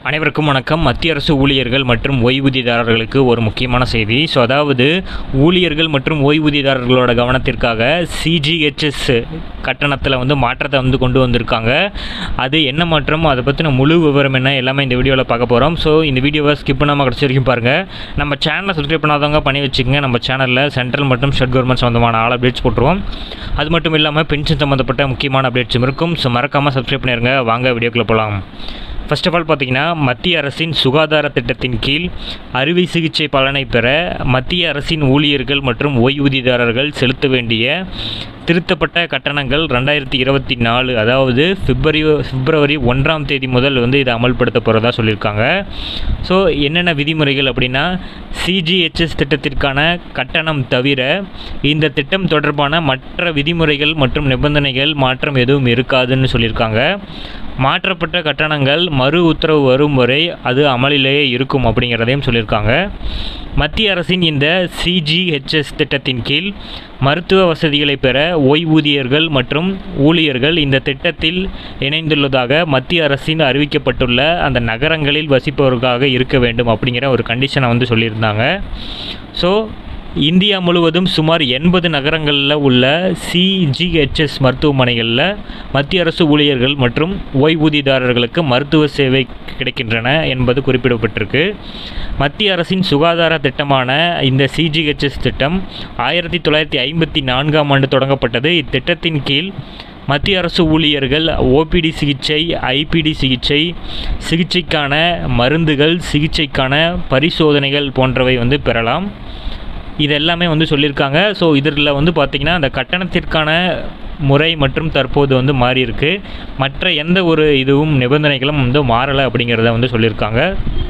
அனைவருக்கும் வணக்கம் மத்திய அரசு ஊழியர்கள் மற்றும் ஓய்வூதியதாரர்களுக்கு ஒரு முக்கியமான செய்தி ஸோ அதாவது ஊழியர்கள் மற்றும் ஓய்வூதியதாரர்களோட கவனத்திற்காக சிஜிஹெச்எஸ் கட்டணத்தில் வந்து மாற்றத்தை வந்து கொண்டு வந்திருக்காங்க அது என்ன மாற்றம் அதை பற்றின முழு விவரம் என்ன எல்லாமே இந்த வீடியோவில் பார்க்க போகிறோம் ஸோ இந்த வீடியோவை ஸ்கிப் பண்ணாமல் கடைசி வரைக்கும் பாருங்கள் நம்ம சேனலை சப்ஸ்கிரைப் பண்ணாதவங்க பண்ணி வச்சுக்கோங்க நம்ம சேனலில் சென்ட்ரல் மற்றும் ஸ்டேட் கவர்மெண்ட் சம்மந்தமான ஆல் அப்டேட்ஸ் போட்டுருவோம் அது மட்டும் இல்லாமல் பென்ஷன் சம்மந்தப்பட்ட முக்கியமான அப்டேட்ஸும் இருக்கும் ஸோ மறக்காமல் சப்ஸ்கிரைப் பண்ணிடுங்க வாங்க வீடியோக்குள்ளே போகலாம் ஃபர்ஸ்ட் ஆஃப் ஆல் பார்த்தீங்கன்னா மத்திய அரசின் சுகாதார திட்டத்தின் கீழ் அறுவை சிகிச்சை பலனை பெற மத்திய அரசின் ஊழியர்கள் மற்றும் ஓய்வூதியதாரர்கள் செலுத்த வேண்டிய திருத்தப்பட்ட கட்டணங்கள் ரெண்டாயிரத்தி இருபத்தி நாலு அதாவது பிப்ரவரி பிப்ரவரி ஒன்றாம் தேதி முதல் வந்து இதை அமல்படுத்த போகிறதா சொல்லியிருக்காங்க ஸோ என்னென்ன விதிமுறைகள் அப்படின்னா சிஜிஹெச்எஸ் திட்டத்திற்கான கட்டணம் தவிர இந்த திட்டம் தொடர்பான மற்ற விதிமுறைகள் மற்றும் நிபந்தனைகள் மாற்றம் எதுவும் இருக்காதுன்னு சொல்லியிருக்காங்க மாற்றப்பட்ட கட்டணங்கள் மறு உத்தரவு வரும் வரை அது அமலிலேயே இருக்கும் அப்படிங்கிறதையும் சொல்லியிருக்காங்க மத்திய அரசின் இந்த சிஜிஹெச்எஸ் திட்டத்தின் கீழ் மருத்துவ வசதிகளை பெற ஓய்வூதியர்கள் மற்றும் ஊழியர்கள் இந்த திட்டத்தில் இணைந்துள்ளதாக மத்திய அரசின் அறிவிக்கப்பட்டுள்ள அந்த நகரங்களில் வசிப்பவர்களாக இருக்க வேண்டும் அப்படிங்கிற ஒரு கண்டிஷனை வந்து சொல்லியிருந்தாங்க ஸோ இந்தியா முழுவதும் சுமார் எண்பது நகரங்களில் உள்ள சிஜிஹெச்எஸ் மருத்துவமனைகளில் மத்திய அரசு ஊழியர்கள் மற்றும் ஓய்வூதியதாரர்களுக்கு மருத்துவ சேவை கிடைக்கின்றன என்பது குறிப்பிடப்பட்டிருக்கு மத்திய அரசின் சுகாதார திட்டமான இந்த சிஜிஹெச்எஸ் திட்டம் ஆயிரத்தி தொள்ளாயிரத்தி ஐம்பத்தி நான்காம் ஆண்டு தொடங்கப்பட்டது இத்திட்டத்தின் கீழ் மத்திய அரசு ஊழியர்கள் ஓபிடி சிகிச்சை ஐபிடி சிகிச்சை சிகிச்சைக்கான மருந்துகள் சிகிச்சைக்கான பரிசோதனைகள் போன்றவை வந்து பெறலாம் இது எல்லாமே வந்து சொல்லியிருக்காங்க ஸோ இதில் வந்து பார்த்திங்கன்னா அந்த கட்டணத்திற்கான முறை மற்றும் தற்போது வந்து மாறி இருக்கு மற்ற எந்த ஒரு இதுவும் நிபந்தனைகளும் வந்து மாறலை அப்படிங்கிறத வந்து சொல்லியிருக்காங்க